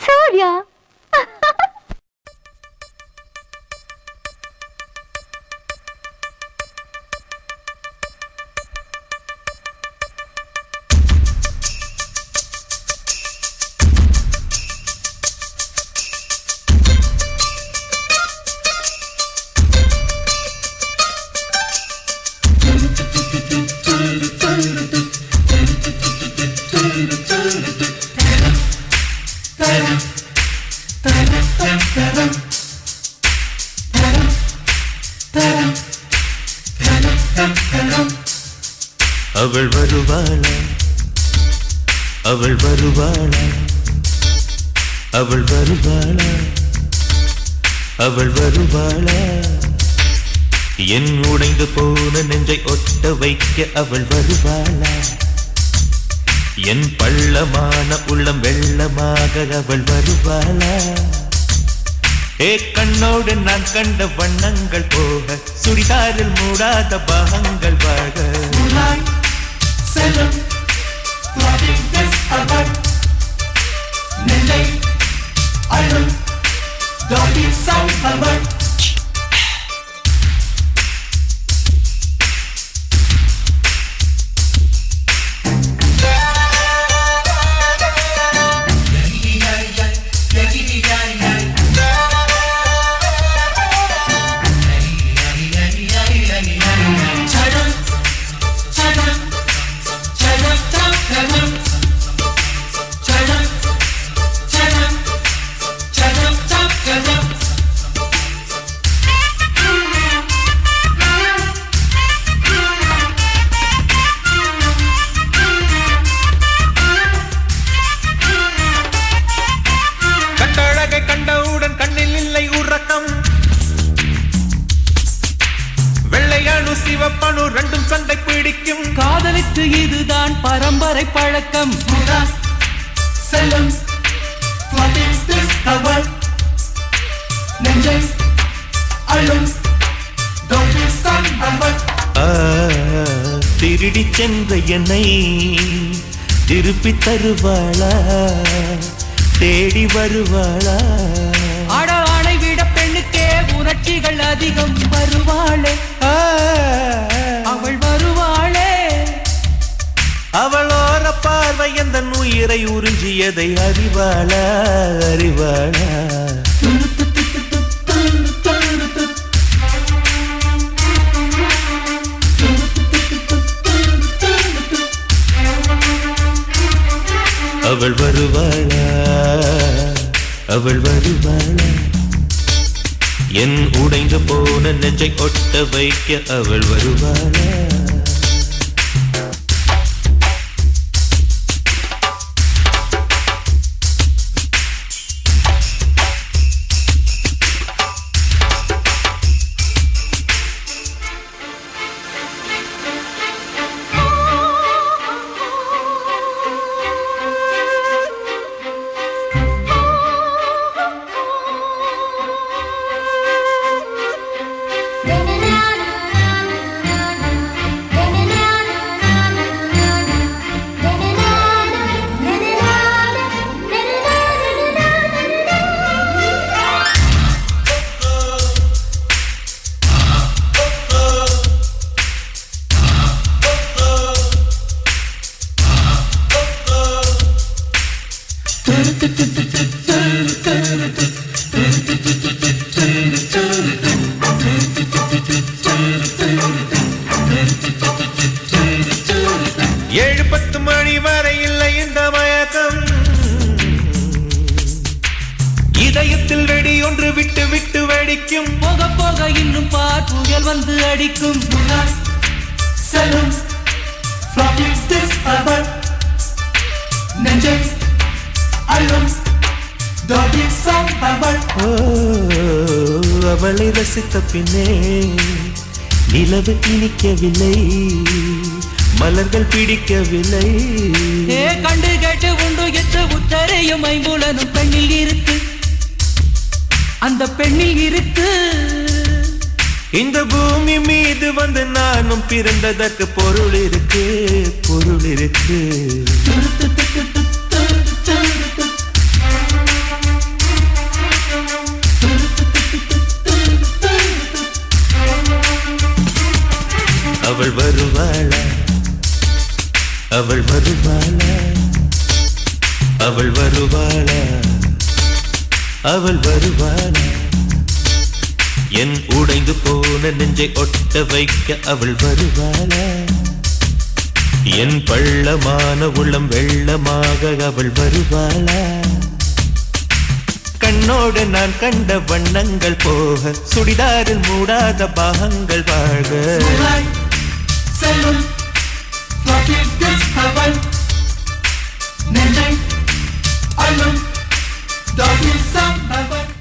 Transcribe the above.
சூர்யா அவள் வருவாளா அவள் வருவாளா அவள் வருவாளா அவள் வருவாளா என் உடைந்து போன நெஞ்சை ஒட்ட வைக்க அவள் வருவாளா என் பள்ளமான உள்ளம் வெள்ளமாக அவள் வருவாளா ஏ கண்ணோடு நான் கண்ட வண்ணங்கள் போக சுடிதாரில் மூடாத பாகங்கள் வாழ கட்டழகை கண்டவுடன் கண்ணில் இல்லை உறக்கம் வெள்ளையணு சிவப்பணு ரெண்டும் சண்டை பிடிக்கும் காதலுக்கு இதுதான் பரம்பரை பழக்கம் செல்லும் அவள் நெஞ்சை அழும் அவள் ஆ, திருடி சென்ற என்னை திருப்பி தருவாளா தேடி வருவாளா அட ஆணை விட பெண்ணுக்கே உணர்ச்சிகள் அதிகம் வருவாளே ஆ, அவள் வருவாளே அவளோர பார்வை எந்த உயிரை உறிஞ்சியதை அறிவாளா அறிவாளா அவள் வருவாளா அவள் வருவாளா என் உடைந்து போன நெஞ்சை ஒட்ட வைக்க அவள் வருவாளா ஏழு பத்து மணி வரை இல்லை இந்த மயக்கம் இதயத்தில் வெடி ஒன்று விட்டு விட்டு வெடிக்கும் போக போக இன்னும் பார் புயல் வந்து அடிக்கும் செல்லும் அவள் நெஞ்சை அழும் அவள் ஓ, அவளை ரசித்த பின்னே நிலவு இனிக்கவில்லை மலர்கள் பிடிக்கவில்லை ஏ கண்டு கேட்டு உண்டு எட்டு உத்தரையும் ஐம்புலனும் பெண்ணில் இருக்கு அந்த பெண்ணில் இருக்கு இந்த பூமி மீது வந்து நானும் பிறந்ததற்கு பொருள் இருக்கு பொருள் இருக்கு அவள் வருவாளா அவள் வருவாளா அவள் வருவாளா என் உடைந்து போன நெஞ்சை ஒட்ட வைக்க அவள் வருவாளா என் பள்ளமான உள்ளம் வெள்ளமாக அவள் வருவாளா கண்ணோடு நான் கண்ட வண்ணங்கள் போக சுடிதாரில் மூடாத பாகங்கள் வாழ்க Moonlight, செல்லும் Floating this heaven நெஞ்சை அள்ளும் Doggy some heaven